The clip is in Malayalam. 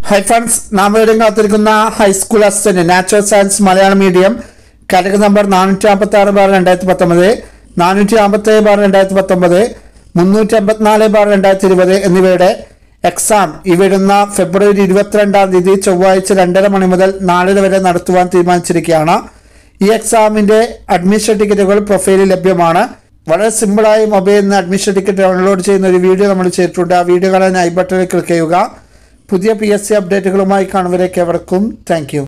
ഹൈ ഫ്രണ്ട്സ് നാം ഇവിടെ കാത്തിരിക്കുന്ന high school assistant natural science Malayalam medium category number നാനൂറ്റി അമ്പത്തി ആറ് ബാർ രണ്ടായിരത്തി പത്തൊമ്പത് നാനൂറ്റി അമ്പത്തി ഏഴ് ബാർ രണ്ടായിരത്തി പത്തൊമ്പത് മുന്നൂറ്റി അമ്പത്തിനാല് ബാർ രണ്ടായിരത്തി ഇരുപത് എന്നിവയുടെ എക്സാം ഈ വരുന്ന ഫെബ്രുവരി ഇരുപത്തിരണ്ടാം തീയതി ചൊവ്വാഴ്ച രണ്ടര മണി മുതൽ നാലര വരെ നടത്തുവാൻ തീരുമാനിച്ചിരിക്കുകയാണ് ഈ എക്സാമിന്റെ അഡ്മിഷൻ ടിക്കറ്റുകൾ പ്രൊഫൈലിൽ ലഭ്യമാണ് വളരെ സിമ്പിളായി മൊബൈലിൽ നിന്ന് അഡ്മിഷൻ ടിക്കറ്റ് ഡൗൺലോഡ് ചെയ്യുന്ന ഒരു വീഡിയോ നമ്മൾ ചെയ്തിട്ടുണ്ട് ആ വീഡിയോ കാണാൻ ഐ ബട്ടണിൽ ക്ലിക്ക് ചെയ്യുക പുതിയ പി എസ് സി അപ്ഡേറ്റുകളുമായി കാണുവരേക്ക് എവർക്കും താങ്ക് യു